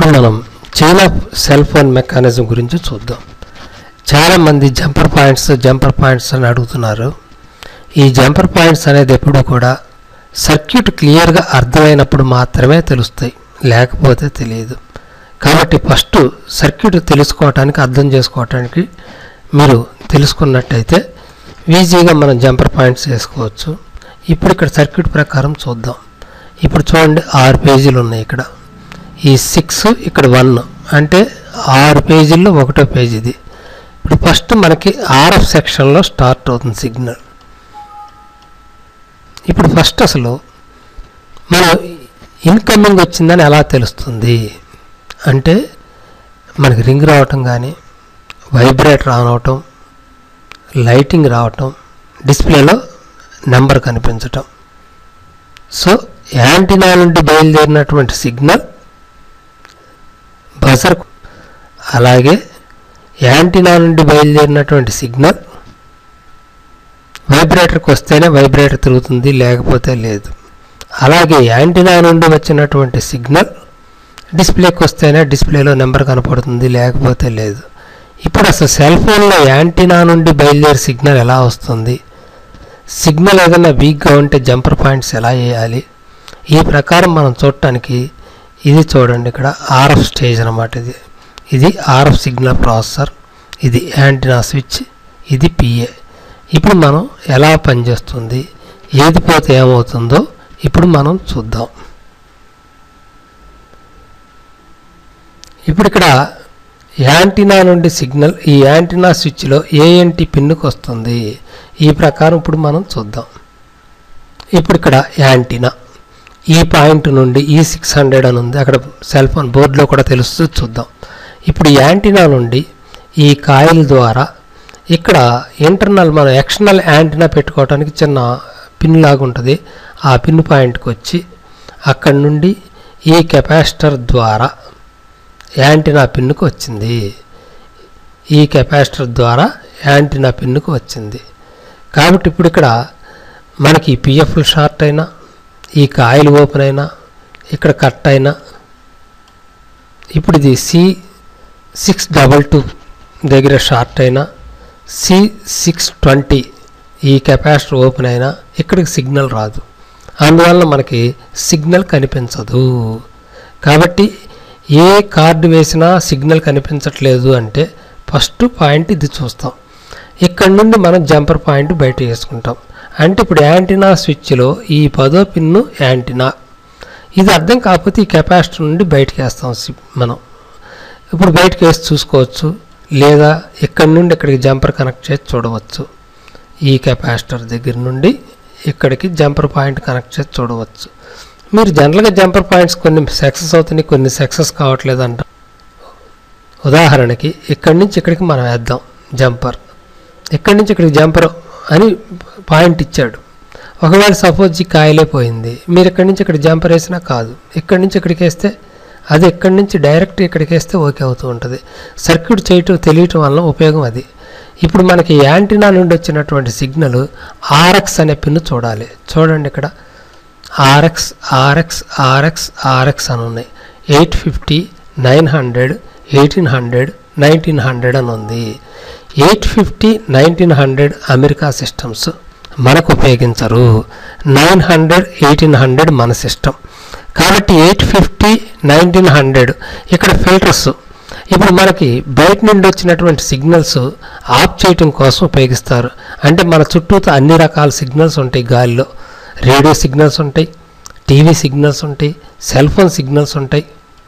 ఇప్పుడు మనం chain of cell phone mechanism గురించి చూద్దాం చాలామంది జంపర్ పాయింట్స్ జంపర్ పాయింట్స్ అని అడుగుతున్నారు ఈ జంపర్ పాయింట్స్ అనేది ఎప్పుడు కూడా సర్క్యూట్ క్లియర్గా అర్థమైనప్పుడు మాత్రమే తెలుస్తాయి లేకపోతే తెలియదు కాబట్టి ఫస్ట్ సర్క్యూట్ తెలుసుకోవటానికి అర్థం చేసుకోవటానికి మీరు తెలుసుకున్నట్టయితే ఈజీగా మనం జంపర్ పాయింట్స్ వేసుకోవచ్చు ఇప్పుడు ఇక్కడ సర్క్యూట్ ప్రకారం చూద్దాం ఇప్పుడు చూడండి ఆరు పేజీలు ఉన్నాయి ఇక్కడ ఈ సిక్స్ ఇక్కడ వన్ అంటే ఆరు పేజీల్లో ఒకటో పేజీ ఇది ఇప్పుడు ఫస్ట్ మనకి ఆర్ఎఫ్ సెక్షన్లో స్టార్ట్ అవుతుంది సిగ్నల్ ఇప్పుడు ఫస్ట్ అసలు మనం ఇన్కమింగ్ వచ్చిందని ఎలా తెలుస్తుంది అంటే మనకి రింగ్ రావటం కానీ వైబ్రేట్ రావటం లైటింగ్ రావటం డిస్ప్లేలో నెంబర్ కనిపించటం సో యాంటీనా నుండి బయలుదేరినటువంటి సిగ్నల్ బజర్ అలాగే యాంటీనా నుండి బయలుదేరినటువంటి సిగ్నల్ వైబ్రేటర్కి వస్తేనే వైబ్రేటర్ తిరుగుతుంది లేకపోతే లేదు అలాగే యాంటీనా నుండి వచ్చినటువంటి సిగ్నల్ డిస్ప్లేకి వస్తేనే డిస్ప్లేలో నెంబర్ కనపడుతుంది లేకపోతే లేదు ఇప్పుడు అసలు సెల్ ఫోన్లో యాంటీనా నుండి బయలుదేరి సిగ్నల్ ఎలా వస్తుంది సిగ్నల్ ఏదైనా వీక్గా ఉంటే జంపర్ పాయింట్స్ ఎలా వేయాలి ఈ ప్రకారం మనం చూడటానికి ఇది చూడండి ఇక్కడ ఆర్ఎఫ్ స్టేజ్ అనమాట ఇది ఇది ఆర్ఎఫ్ సిగ్నల్ ప్రాసెసర్ ఇది యాంటీనా స్విచ్ ఇది పిఏ ఇప్పుడు మనం ఎలా పనిచేస్తుంది ఏది పోతే ఏమవుతుందో ఇప్పుడు మనం చూద్దాం ఇప్పుడు ఇక్కడ యాంటీనా నుండి సిగ్నల్ ఈ యాంటీనా స్విచ్లో ఏఎన్టీ పిన్నుకు వస్తుంది ఈ ప్రకారం ఇప్పుడు మనం చూద్దాం ఇప్పుడు ఇక్కడ యాంటీనా ఈ పాయింట్ నుండి ఈ సిక్స్ హండ్రెడ్ అని ఉంది అక్కడ సెల్ ఫోన్ బోర్డులో కూడా తెలుస్తూ చూద్దాం ఇప్పుడు యాంటీనా నుండి ఈ కాయిల్ ద్వారా ఇక్కడ ఇంటర్నల్ మనం ఎక్స్టర్నల్ యాంటీనా పెట్టుకోవడానికి చిన్న పిన్ లాగా ఉంటుంది ఆ పిన్ పాయింట్కి వచ్చి అక్కడి నుండి ఈ కెపాసిటర్ ద్వారా యాంటీనా పిన్నుకు వచ్చింది ఈ కెపాసిటర్ ద్వారా యాంటీనా పిన్నుకు వచ్చింది కాబట్టి ఇప్పుడు ఇక్కడ మనకి పిఎఫ్లు షార్ట్ అయినా ఈ కాయిల్ ఓపెన్ అయినా ఇక్కడ కట్ అయినా ఇప్పుడు ఇది సి సిక్స్ డబల్ టూ దగ్గర షార్ట్ అయినా సి సిక్స్ ట్వంటీ ఈ కెపాసిటర్ ఓపెన్ అయినా ఇక్కడికి సిగ్నల్ రాదు అందువల్ల మనకి సిగ్నల్ కనిపించదు కాబట్టి ఏ కార్డు వేసినా సిగ్నల్ కనిపించట్లేదు అంటే ఫస్ట్ పాయింట్ ఇది చూస్తాం ఇక్కడ నుండి మనం జంపర్ పాయింట్ బయట వేసుకుంటాం అంటే ఇప్పుడు యాంటీనా స్విచ్లో ఈ పదో పిన్ను యాంటీనా ఇది అర్థం కాకపోతే ఈ కెపాసిటర్ నుండి బయటకు వేస్తాం సి- మనం ఇప్పుడు బయటకు వేసి చూసుకోవచ్చు లేదా ఇక్కడ నుండి ఇక్కడికి జంపర్ కనెక్ట్ చేసి చూడవచ్చు ఈ కెపాసిటర్ దగ్గర నుండి ఇక్కడికి జంపర్ పాయింట్ కనెక్ట్ చేసి చూడవచ్చు మీరు జనరల్గా జంపర్ పాయింట్స్ కొన్ని సక్సెస్ అవుతున్నాయి కొన్ని సక్సెస్ కావట్లేదు అంట ఉదాహరణకి ఇక్కడి నుంచి ఇక్కడికి మనం వేద్దాం జంపర్ ఇక్కడి నుంచి ఇక్కడికి జంపర్ అని పాయింట్ ఇచ్చాడు ఒకవేళ సపోజ్ ఈ కాయలే పోయింది మీరు ఇక్కడి నుంచి ఇక్కడ జంపర్ వేసినా కాదు ఇక్కడి నుంచి ఇక్కడికి వేస్తే అది ఇక్కడి నుంచి డైరెక్ట్ ఇక్కడికి వేస్తే ఓకే అవుతూ ఉంటుంది సర్క్యూట్ చేయటం తెలియటం వల్ల ఉపయోగం అది ఇప్పుడు మనకి యాంటీనా నుండి వచ్చినటువంటి సిగ్నల్ ఆర్ఎక్స్ అనే పిన్ను చూడాలి చూడండి ఇక్కడ ఆర్ఎక్స్ ఆర్ఎక్స్ ఆర్ఎక్స్ ఆర్ఎక్స్ అని ఉన్నాయి eight fifty nine hundred eighteen hundred nineteen hundred అని ఉంది eight fifty nineteen hundred America systems మనకు ఉపయోగించరు నైన్ హండ్రెడ్ ఎయిటీన్ హండ్రెడ్ మన సిస్టమ్ కాబట్టి ఎయిట్ ఫిఫ్టీ నైన్టీన్ హండ్రెడ్ ఇక్కడ ఫిల్టర్స్ ఇప్పుడు మనకి బయట నుండి వచ్చినటువంటి సిగ్నల్స్ ఆఫ్ చేయటం కోసం ఉపయోగిస్తారు అంటే మన చుట్టూతో అన్ని రకాల సిగ్నల్స్ ఉంటాయి గాలిలో రేడియో సిగ్నల్స్ ఉంటాయి టీవీ సిగ్నల్స్ ఉంటాయి సెల్ ఫోన్ సిగ్నల్స్ ఉంటాయి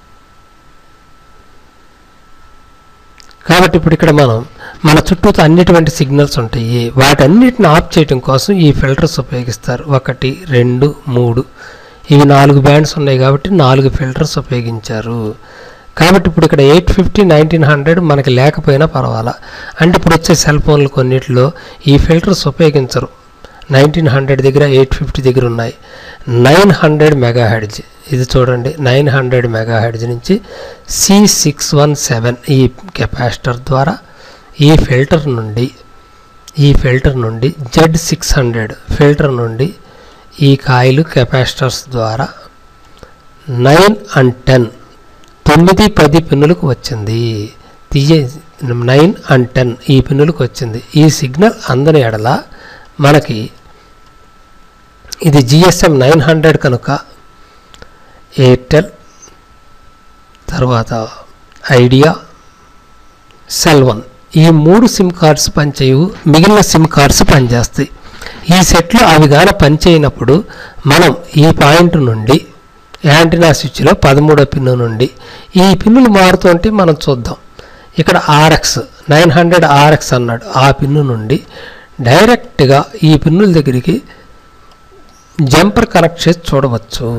కాబట్టి ఇప్పుడు ఇక్కడ మనం మన చుట్టూతో అన్నిటువంటి సిగ్నల్స్ ఉంటాయి వాటన్నిటిని ఆఫ్ చేయటం కోసం ఈ ఫిల్టర్స్ ఉపయోగిస్తారు ఒకటి రెండు మూడు ఇవి నాలుగు బ్యాండ్స్ ఉన్నాయి కాబట్టి నాలుగు ఫిల్టర్స్ ఉపయోగించారు కాబట్టి ఇప్పుడు ఇక్కడ ఎయిట్ ఫిఫ్టీ నైన్టీన్ హండ్రెడ్ మనకి లేకపోయినా పర్వాలా అంటే ఇప్పుడు వచ్చే సెల్ ఫోన్లు కొన్నిటిలో ఈ ఫిల్టర్స్ ఉపయోగించరు నైన్టీన్ హండ్రెడ్ దగ్గర ఎయిట్ ఫిఫ్టీ దగ్గర ఉన్నాయి నైన్ హండ్రెడ్ మెగా హెడ్జ్ ఇది చూడండి నైన్ హండ్రెడ్ మెగా హెడ్జ్ నుంచి సి సిక్స్ వన్ సెవెన్ ఈ కెపాసిటర్ ద్వారా ఈ ఫిల్టర్ నుండి ఈ ఫిల్టర్ నుండి జెడ్ సిక్స్ హండ్రెడ్ ఫిల్టర్ నుండి ఈ కాయిల్ కెపాసిటర్స్ ద్వారా నైన్ అండ్ టెన్ తొమ్మిది పది పిన్నులకు వచ్చింది తీయే నైన్ అండ్ టెన్ ఈ పిన్నులకు వచ్చింది ఈ సిగ్నల్ అందని ఎడల మనకి ఇది జిఎస్ఎం నైన్ హండ్రెడ్ కనుక ఎయిర్టెల్ తర్వాత ఐడియా సెల్ వన్ ఈ మూడు సిమ్ కార్డ్స్ పనిచేయవు మిగిలిన సిమ్ కార్డ్స్ పనిచేస్తాయి ఈ సెట్లో అవి గాన పనిచేయనప్పుడు మనం ఈ పాయింట్ నుండి యాంటీనా స్విచ్లో పదమూడో పిన్ను నుండి ఈ పిన్నులు మారుతుంటే మనం చూద్దాం ఇక్కడ ఆర్ఎక్స్ నైన్ హండ్రెడ్ ఆర్ఎక్స్ అన్నాడు ఆ పిన్ను నుండి డైరెక్ట్గా ఈ పిన్నుల దగ్గరికి జంపర్ కనెక్ట్ చేసి చూడవచ్చు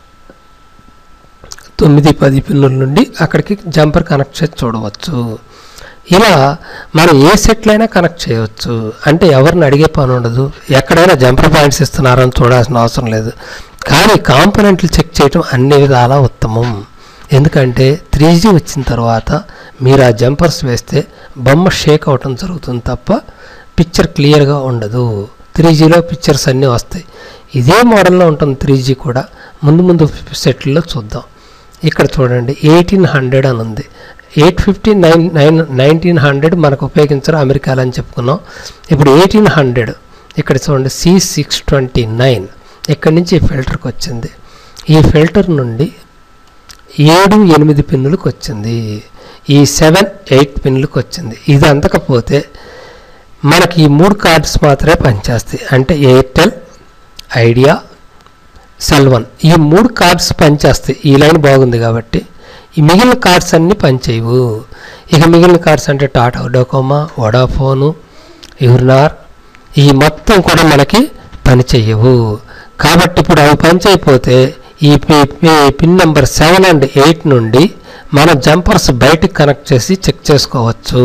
తొమ్మిది పది పిన్నుల నుండి అక్కడికి జంపర్ కనెక్ట్ చేసి చూడవచ్చు ఇలా మనం ఏ సెట్లైనా కనెక్ట్ చేయవచ్చు అంటే ఎవరిని అడిగే పని ఉండదు ఎక్కడైనా జంపర్ పాయింట్స్ ఇస్తున్నారని చూడాల్సిన అవసరం లేదు కానీ కాంపోనెంట్లు చెక్ చేయడం అన్ని విధాలా ఉత్తమం ఎందుకంటే త్రీ జీ వచ్చిన తర్వాత మీరు ఆ జంపర్స్ వేస్తే బొమ్మ షేక్ అవటం జరుగుతుంది తప్ప పిక్చర్ క్లియర్గా ఉండదు త్రీ జీలో పిక్చర్స్ అన్నీ వస్తాయి ఇదే మోడల్లో ఉంటుంది త్రీ జీ కూడా ముందు ముందు సెట్లలో చూద్దాం ఇక్కడ చూడండి ఎయిటీన్ హండ్రెడ్ అని ఉంది eight fifty nine nine nineteen hundred మనకు ఉపయోగించరు అమెరికాలో అని చెప్పుకున్నాం ఇప్పుడు ఎయిటీన్ హండ్రెడ్ ఇక్కడ చూడండి సి సిక్స్ ట్వంటీ నైన్ ఇక్కడి నుంచి ఈ ఫిల్టర్కి వచ్చింది ఈ ఫిల్టర్ నుండి ఏడు ఎనిమిది పిన్నులకు వచ్చింది ఈ సెవెన్ ఎయిట్ పిన్నులకు వచ్చింది ఇది అందకపోతే మనకి ఈ మూడు కార్డ్స్ మాత్రమే పనిచేస్తాయి అంటే ఎయిర్టెల్ ఐడియా సెల్ వన్ ఈ మూడు కార్డ్స్ పనిచేస్తాయి ఈ లైన్ బాగుంది కాబట్టి ఈ మిగిలిన కార్డ్స్ అన్నీ పనిచేయవు ఇక మిగిలిన కార్డ్స్ అంటే టాటా డోకోమా వడాఫోను యూర్నార్ ఈ మొత్తం కూడా మనకి పనిచేయవు కాబట్టి ఇప్పుడు అవి పనిచేయకపోతే ఈ p- p- pin number seven and eight నుండి మన జంపర్స్ బయటికి కనెక్ట్ చేసి చెక్ చేసుకోవచ్చు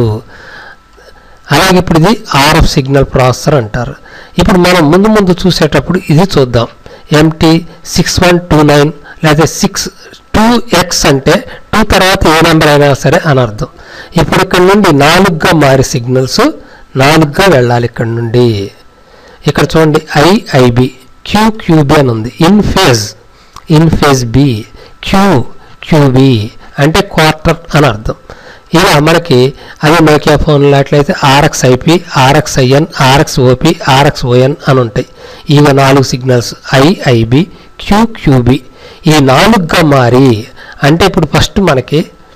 అలాగే ఇప్పుడు ఇది ఆర్ఎఫ్ సిగ్నల్ ప్రాసెసర్ అంటారు ఇప్పుడు మనం ముందు ముందు చూసేటప్పుడు ఇది చూద్దాం MT six one two nine లేదా సిక్స్ టూ ఎక్స్ అంటే టూ తర్వాత ఏ నెంబర్ అయినా సరే అని అర్థం ఇప్పుడు ఇక్కడ నుండి నాలుగుగా మారి సిగ్నల్స్ నాలుగుగా వెళ్ళాలి ఇక్కడ నుండి ఇక్కడ చూడండి ఐఐబి క్యూ క్యూబి అని ఉంది in phase in phase B Q QB అంటే క్వార్టర్ అని అర్థం ఇలా మనకి అదే నోకియా ఫోన్లు అట్లయితే RX IP RX IN RX OP RX ON అని ఉంటాయి ఇవి నాలుగు సిగ్నల్స్ ఐఐబి క్యూ క్యూబి ఈ నాలుగుగా మారి అంటే ఇప్పుడు ఫస్ట్ మనకి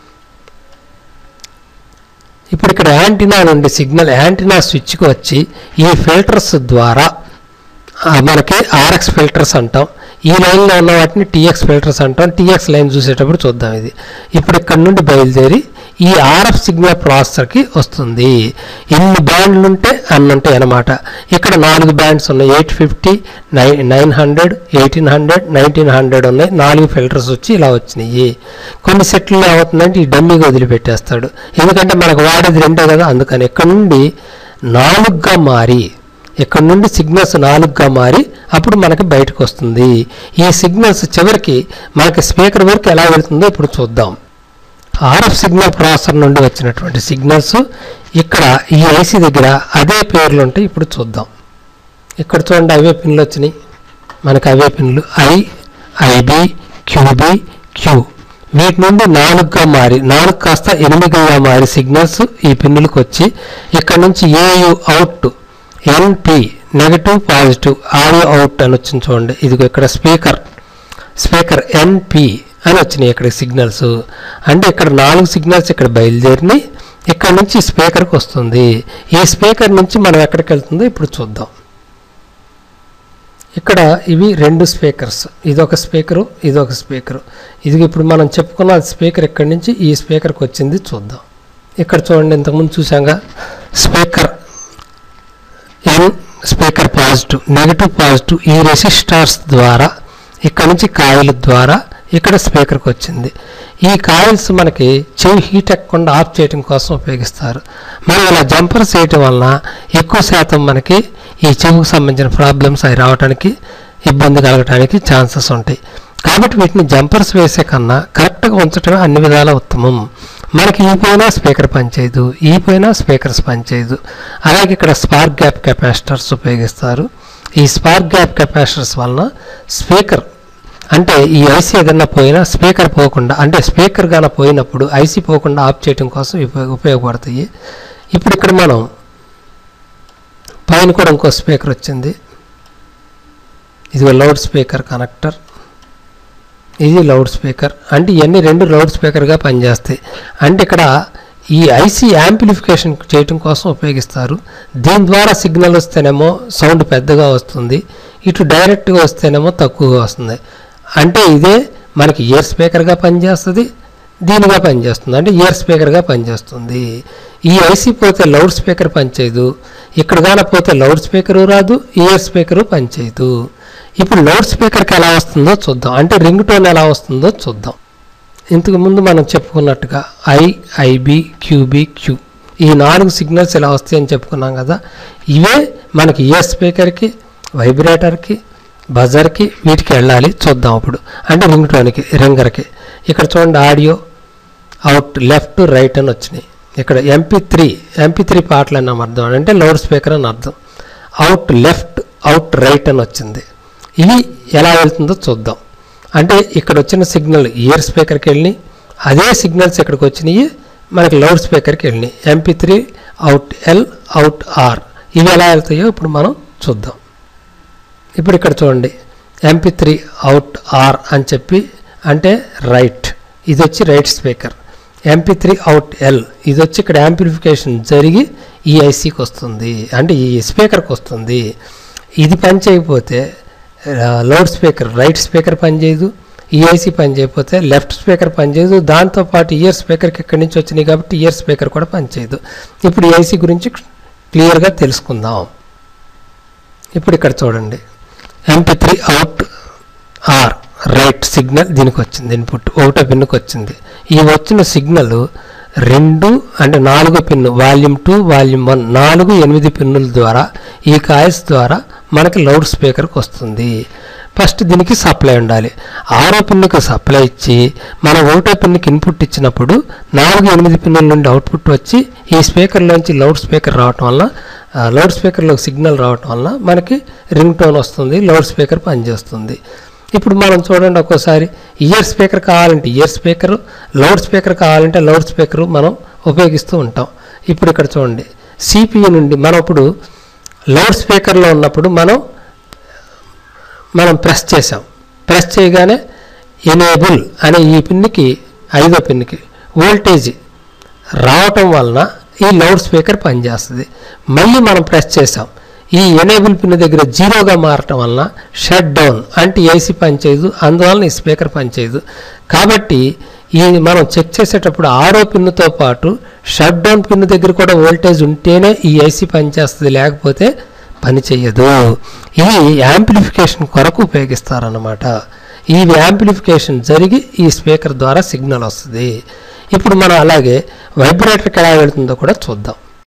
ఇప్పుడు ఇక్కడ యాంటీనా నుండి సిగ్నల్ యాంటీనా స్విచ్కి వచ్చి ఈ ఫిల్టర్స్ ద్వారా ఆ, మనకి ఆర్ఎక్స్ ఫిల్టర్స్ అంటాం ఈ లైన్లో ఉన్న వాటిని టీఎక్స్ ఫిల్టర్స్ అంటాం టీఎక్స్ లైన్ చూసేటప్పుడు చూద్దాం ఇది ఇప్పుడు ఇక్కడ నుండి బయలుదేరి ఈ ఆర్ఎఫ్ సిగ్నల్ ప్రాసెసర్కి వస్తుంది ఎన్ని బ్యాండ్లు ఉంటే అన్ని ఉంటాయి అన్నమాట ఇక్కడ నాలుగు బ్యాండ్స్ ఉన్నాయి eight fifty nine nine hundred eighteen hundred nineteen hundred ఉన్నాయి నాలుగు ఫిల్టర్స్ వచ్చి ఇలా వచ్చినాయి కొన్ని సెట్లు ఏమవుతుందంటే ఈ డమ్మీగా వదిలిపెట్టేస్తాడు ఎందుకంటే మనకు వాడేది రెండే కదా అందుకని ఇక్కడ నుండి నాలుగుగా మారి ఇక్కడ నుండి సిగ్నల్స్ నాలుగుగా మారి అప్పుడు మనకి బయటకు వస్తుంది ఈ సిగ్నల్స్ చివరికి మనకి స్పీకర్ వరకు ఎలా వెళ్తుందో ఇప్పుడు చూద్దాం ఆర్ఎఫ్ సిగ్నల్ ప్రాసెసర్ నుండి వచ్చినటువంటి సిగ్నల్స్ ఇక్కడ ఈ ఐసీ దగ్గర అదే పేర్లు ఉంటాయి ఇప్పుడు చూద్దాం ఇక్కడ చూడండి అవే పిన్లు వచ్చినాయి మనకి అవే పిన్లు ఐ ఐబి క్యూబి క్యూ వీటి నుండి నాలుగుగా మారి నాలుగు కాస్త ఎనిమిదిగా మారి సిగ్నల్స్ ఈ పిన్నులకు వచ్చి ఇక్కడ నుంచి AU out NP negative positive audio out అని వచ్చింది చూడండి ఇది ఇక్కడ స్పీకర్ స్పీకర్ ఎన్పి అని వచ్చినాయి ఇక్కడ సిగ్నల్స్ అంటే ఇక్కడ నాలుగు సిగ్నల్స్ ఇక్కడ బయలుదేరినాయి ఇక్కడ నుంచి స్పీకర్కి వస్తుంది ఈ స్పీకర్ నుంచి మనం ఎక్కడికి వెళ్తుందో ఇప్పుడు చూద్దాం ఇక్కడ ఇవి రెండు స్పీకర్స్ ఇదొక స్పీకరు ఇదొక స్పీకరు ఇది ఇప్పుడు మనం చెప్పుకున్న స్పీకర్ ఇక్కడి నుంచి ఈ స్పీకర్కి వచ్చింది చూద్దాం ఇక్కడ చూడండి ఇంతకుముందు చూసాంగా speaker N speaker positive negative positive ఈ రెసిస్టార్స్ ద్వారా ఇక్కడ నుంచి కాయిల్ ద్వారా ఇక్కడ స్పీకర్కి వచ్చింది ఈ కాయిల్స్ మనకి చెవి హీట్ ఎక్కకుండా ఆఫ్ చేయడం కోసం ఉపయోగిస్తారు మనం ఇలా జంపర్స్ వేయటం వలన ఎక్కువ శాతం మనకి ఈ చెవుకు సంబంధించిన ప్రాబ్లమ్స్ అవి రావడానికి ఇబ్బంది కలగడానికి ఛాన్సెస్ ఉంటాయి కాబట్టి వీటిని జంపర్స్ వేసే కన్నా కరెక్ట్గా ఉంచడమే అన్ని విధాల ఉత్తమం మనకి ఈ పోయినా స్పీకర్ పనిచేయదు ఈ పోయినా స్పీకర్స్ పనిచేయదు అలాగే ఇక్కడ స్పార్క్ గ్యాప్ కెపాసిటర్స్ ఉపయోగిస్తారు ఈ స్పార్క్ గ్యాప్ కెపాసిటర్స్ వలన స్పీకర్ అంటే ఈ ఐసీ ఏదన్నా పోయినా స్పీకర్ పోకుండా అంటే స్పీకర్ గాన పోయినప్పుడు ఐసీ పోకుండా ఆఫ్ చేయడం కోసం ఉపయోగ ఉపయోగపడతాయి ఇప్పుడు ఇక్కడ మనం పైన కూడా ఇంకో స్పీకర్ వచ్చింది ఇది లౌడ్ స్పీకర్ కనెక్టర్ ఇది లౌడ్ స్పీకర్ అంటే ఇవన్నీ రెండు లౌడ్ స్పీకర్గా పనిచేస్తాయి అంటే ఇక్కడ ఈ ఐసీ యాంప్లిఫికేషన్ చేయటం కోసం ఉపయోగిస్తారు దీని ద్వారా సిగ్నల్ వస్తేనేమో సౌండ్ పెద్దగా వస్తుంది ఇటు డైరెక్ట్గా వస్తేనేమో తక్కువగా వస్తుంది అంటే ఇదే మనకి ఇయర్ స్పీకర్గా పనిచేస్తుంది దీనిగా పనిచేస్తుంది అంటే ఇయర్ స్పీకర్గా పనిచేస్తుంది ఈ ఐసీ పోతే లౌడ్ స్పీకర్ పనిచేయదు ఇక్కడ గాన పోతే లౌడ్ స్పీకరు రాదు ఇయర్ స్పీకరు పనిచేయదు ఇప్పుడు లౌడ్ స్పీకర్కి ఎలా వస్తుందో చూద్దాం అంటే రింగ్ టోన్ ఎలా వస్తుందో చూద్దాం ఇంతకు ముందు మనం చెప్పుకున్నట్టుగా ఐ ఐబి క్యూబి క్యూ ఈ నాలుగు సిగ్నల్స్ ఎలా వస్తాయని చెప్పుకున్నాం కదా ఇవే మనకి ఇయర్ స్పీకర్కి వైబ్రేటర్కి బజర్కి వీటికి వెళ్ళాలి చూద్దాం అప్పుడు అంటే రింగ్ టోన్కి రింగర్కి ఇక్కడ చూడండి ఆడియో అవుట్ లెఫ్ట్ రైట్ అని వచ్చినాయి ఇక్కడ ఎంపీ త్రీ ఎంపీ త్రీ పాటలు అని అర్థం అంటే లౌడ్ స్పీకర్ అని అర్థం అవుట్ లెఫ్ట్ అవుట్ రైట్ అని వచ్చింది ఇవి ఎలా వెళ్తుందో చూద్దాం అంటే ఇక్కడ వచ్చిన సిగ్నల్ ఇయర్ స్పీకర్కి వెళ్ళినాయి అదే సిగ్నల్స్ ఇక్కడికి వచ్చినాయి మనకి లౌడ్ స్పీకర్కి వెళ్ళినాయి MP three out L out R ఇవి ఎలా వెళ్తాయో ఇప్పుడు మనం చూద్దాం ఇప్పుడు ఇక్కడ చూడండి ఎంపీ త్రీ అవుట్ ఆర్ అని చెప్పి అంటే రైట్ ఇది వచ్చి right speaker MP three out L ఇది వచ్చి ఇక్కడ యాంప్లిఫికేషన్ జరిగి ఈ ఐసీకి వస్తుంది అంటే ఈ స్పీకర్కి వస్తుంది ఇది పని చేయకపోతే లౌడ్ స్పీకర్ రైట్ స్పీకర్ పనిచేయదు ఈ ఐసీ పని చేయకపోతే లెఫ్ట్ స్పీకర్ పనిచేయదు దాంతోపాటు ఇయర్ స్పీకర్కి ఇక్కడి నుంచి వచ్చినాయి కాబట్టి ఇయర్ స్పీకర్ కూడా పనిచేయదు ఇప్పుడు ఈ ఐసీ గురించి క్లియర్గా తెలుసుకుందాం ఇప్పుడు ఇక్కడ చూడండి MP three out R right signal దీనికి వచ్చింది ఇన్పుట్ ఒకటో పిన్నుకి వచ్చింది ఈ వచ్చిన సిగ్నల్ రెండు అంటే నాలుగో pin volume two volume one నాలుగు ఎనిమిది పిన్నుల ద్వారా ఈ కాయిల్స్ ద్వారా మనకి లౌడ్ స్పీకర్కి వస్తుంది ఫస్ట్ దీనికి సప్లై ఉండాలి ఆరో పిన్నుకి సప్లై ఇచ్చి మనం ఒకటో పిన్నుకి ఇన్పుట్ ఇచ్చినప్పుడు నాలుగు ఎనిమిది పిన్నుల నుండి అవుట్పుట్ వచ్చి ఈ స్పీకర్లోంచి లౌడ్ స్పీకర్ రావటం వల్ల ఆ, లౌడ్ స్పీకర్లో సిగ్నల్ రావటం వల్ల మనకి రింగ్ టోన్ వస్తుంది లౌడ్ స్పీకర్ పనిచేస్తుంది ఇప్పుడు మనం చూడండి ఒక్కోసారి ఇయర్ స్పీకర్ కావాలంటే ఇయర్ స్పీకర్ లౌడ్ స్పీకర్ కావాలంటే లౌడ్ స్పీకర్ మనం ఉపయోగిస్తూ ఉంటాం ఇప్పుడు ఇక్కడ చూడండి సిపియు నుండి మనం ఇప్పుడు లౌడ్ స్పీకర్లో ఉన్నప్పుడు మనం మనం ప్రెస్ చేసాం ప్రెస్ చేయగానే ఎనేబుల్ అనే ఈ పిన్నికి ఐదో పిన్నికి వోల్టేజ్ రావటం వలన ఈ లౌడ్ స్పీకర్ పనిచేస్తుంది మళ్ళీ మనం ప్రెస్ చేసాం ఈ ఎనేబుల్ పిన్ దగ్గర జీరోగా మారటం వలన షట్ డౌన్ అంటే ఏసీ పనిచేయదు అందువలన ఈ స్పీకర్ పనిచేయదు కాబట్టి ఈ మనం చెక్ చేసేటప్పుడు ఆరో పిన్నుతో పాటు షట్ డౌన్ పిన్ దగ్గర కూడా వోల్టేజ్ ఉంటేనే ఈ ఏసీ పనిచేస్తుంది లేకపోతే పని చేయదు ఇది యాంప్లిఫికేషన్ కొరకు ఉపయోగిస్తారన్నమాట ఈ యాంప్లిఫికేషన్ జరిగి ఈ స్పీకర్ ద్వారా సిగ్నల్ వస్తుంది ఇప్పుడు మనం అలాగే వైబ్రేటర్కి ఎలా వెళ్తుందో కూడా చూద్దాం